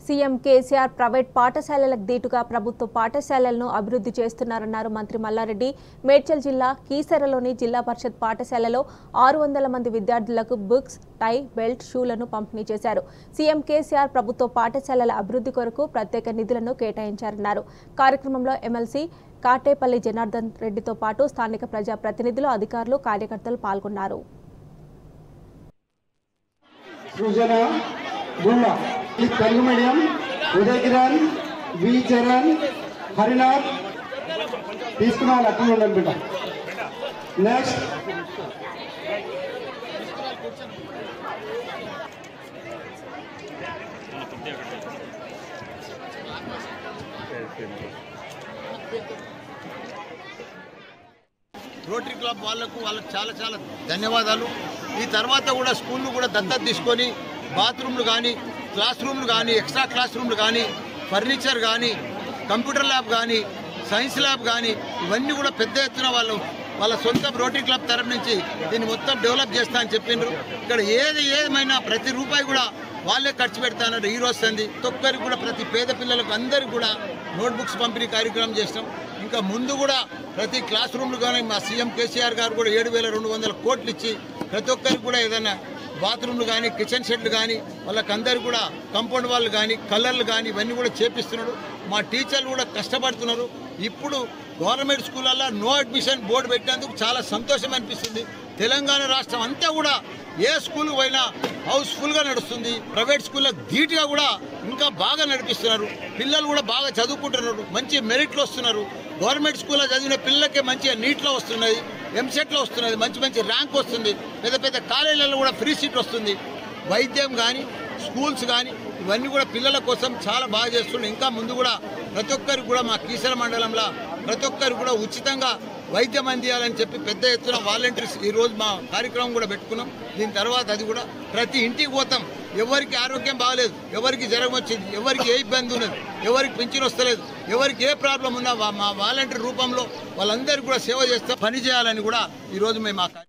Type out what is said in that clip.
CM KCR private పాఠశాలలకు దీటుగా ప్రభుత్వ పాఠశాలలను అభివృద్ధి చేస్తున్నారన్నారు మంత్రి మల్లారెడ్డి మేడ్చల్ జిల్లా కీసరలోని జిల్లా పరిషత్ పాఠశాలలో ఆరు వందల మంది విద్యార్థులకు బుక్స్ టై బెల్ట్ షూలను పంపిణీ చేశారు సీఎం కేసీఆర్ ప్రభుత్వ పాఠశాలల అభివృద్ధి కొరకు ప్రత్యేక నిధులను కేటాయించారన్నారు కార్యక్రమంలో ఎమ్మెల్సీ కాటేపల్లి జనార్దన్ రెడ్డితో పాటు స్థానిక ప్రజాప్రతినిధులు అధికారులు కార్యకర్తలు పాల్గొన్నారు సృజన గుళ్ళ ఈ తెలుగు మీడియం ఉదయ్ కిరణ్ వి చరణ్ హరినాథ్ తీసుకున్న వాళ్ళు అక్కడ ఉండండి బిడ్డ నెక్స్ట్ రోటరీ క్లబ్ వాళ్ళకు వాళ్ళకు చాలా చాలా ధన్యవాదాలు ఈ తర్వాత కూడా స్కూళ్ళు కూడా దత్తత తీసుకొని బాత్రూమ్లు కానీ క్లాస్ రూమ్లు కానీ ఎక్స్ట్రా క్లాస్ రూమ్లు కానీ ఫర్నిచర్ కానీ కంప్యూటర్ ల్యాబ్ కానీ సైన్స్ ల్యాబ్ కానీ ఇవన్నీ కూడా పెద్ద ఎత్తున వాళ్ళు వాళ్ళ సొంత రోటరీ క్లబ్ తరపు నుంచి దీన్ని మొత్తం డెవలప్ చేస్తా అని చెప్పిండ్రు ఇక్కడ ఏది ఏమైనా ప్రతి రూపాయి కూడా వాళ్ళే ఖర్చు పెడతానన్నారు ఈ రోజు సంది ఒక్కరికి కూడా ప్రతి పేద పిల్లలకు అందరికి కూడా నోట్బుక్స్ పంపిణీ కార్యక్రమం చేస్తాం ఇంకా ముందు కూడా ప్రతి క్లాస్ రూమ్లు కానీ మా సీఎం కేసీఆర్ గారు కూడా ఏడు వేల రెండు వందల కోట్లు ఇచ్చి ప్రతి ఒక్కరికి కూడా ఏదైనా బాత్రూమ్లు కానీ కిచెన్ షెడ్లు కానీ వాళ్ళకందరికి కూడా కంపౌండ్ వాళ్ళు కానీ కలర్లు కానీ ఇవన్నీ కూడా చేపిస్తున్నాడు మా టీచర్లు కూడా కష్టపడుతున్నారు ఇప్పుడు గవర్నమెంట్ స్కూళ్ళల్లో నో అడ్మిషన్ బోర్డు పెట్టినందుకు చాలా సంతోషం అనిపిస్తుంది తెలంగాణ రాష్ట్రం అంతా కూడా ఏ స్కూల్ పోయినా హౌస్ఫుల్గా నడుస్తుంది ప్రైవేట్ స్కూల్లో ధీటుగా కూడా ఇంకా బాగా నడిపిస్తున్నారు పిల్లలు కూడా బాగా చదువుకుంటున్నారు మంచి మెరిట్లు వస్తున్నారు గవర్నమెంట్ స్కూల్లో చదివిన పిల్లలకే మంచిగా నీట్లో వస్తున్నది ఎంసెట్లో వస్తున్నది మంచి మంచి ర్యాంక్ వస్తుంది పెద్ద పెద్ద కాలేజీలలో కూడా ఫ్రీ సీట్ వస్తుంది వైద్యం కానీ స్కూల్స్ కానీ ఇవన్నీ కూడా పిల్లల కోసం చాలా బాగా చేస్తున్నాయి ఇంకా ముందు కూడా ప్రతి ఒక్కరికి కూడా మా కీసర మండలంలో ప్రతి ఒక్కరికి కూడా ఉచితంగా వైద్యం అందియాలని చెప్పి పెద్ద ఎత్తున వాలంటీర్స్ ఈ రోజు మా కార్యక్రమం కూడా పెట్టుకున్నాం దీని తర్వాత అది కూడా ప్రతి ఇంటికి పోతాం ఎవరికి ఆరోగ్యం బాగలేదు ఎవరికి జ్వరం వచ్చింది ఎవరికి ఏ ఇబ్బంది ఉన్నది ఎవరికి పింఛన్ వస్తలేదు ఎవరికి ఏ ప్రాబ్లం ఉన్నా వా- మా వాలంటీర్ రూపంలో వాళ్ళందరికీ కూడా సేవ చేస్తే పని చేయాలని కూడా ఈరోజు మేము ఆ కార్య-